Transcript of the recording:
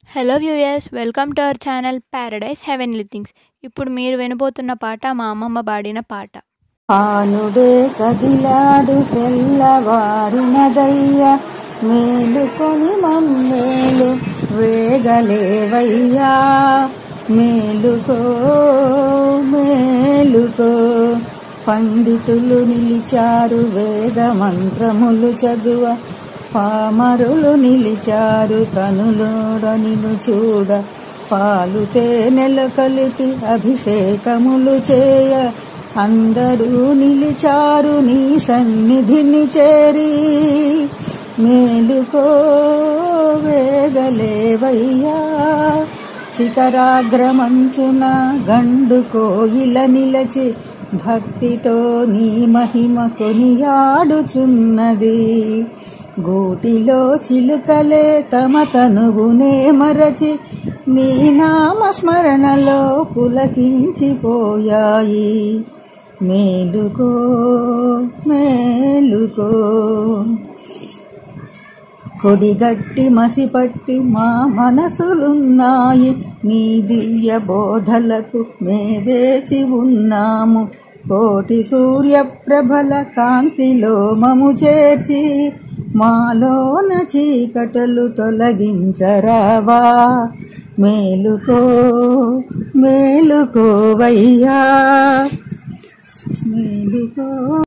hello viewers welcome to our channel paradise heavenly things ఇప్పుడు మీరు వినబోతున్న పాట మా అమ్మమ్మ పాడిన పాట ఆనుడే కదిలాడు తెల్లవారినదయ్య మేలుకొని మమ్మేలు వేగలేవయ్యా మేలుకో మేలుకో పండితులు నిలిచారు వేద మంత్రములు చదువ పామరులు నిలిచారు కనులోరనిను చూడ పాలు తేనెలు కలిపి అభిషేకములు చేయ అందరూ నిలిచారు నీ సన్నిధిని చేరి మేలుకో వేగలేవయ్యా శిఖరాగ్రమంచున గండు కోయిల నిలచి భక్తితో నీ మహిమ కొనియాడుచున్నది గూటిలో చిలుకలే తమ తనువునే మరచి నీ నామస్మరణలో పులకించిపోయాయి మేలుకో మేలుకో కొడిగట్టి మసిపట్టి మా మనసులున్నాయి నీ దివ్య బోధలకు మే వేచి ఉన్నాము కోటి సూర్యప్రభల కాంతిలో మము చేర్చి మాలోన చీకటలు తొలగించరావా మేలుకో మేలుకోవయ్యా మేలుకో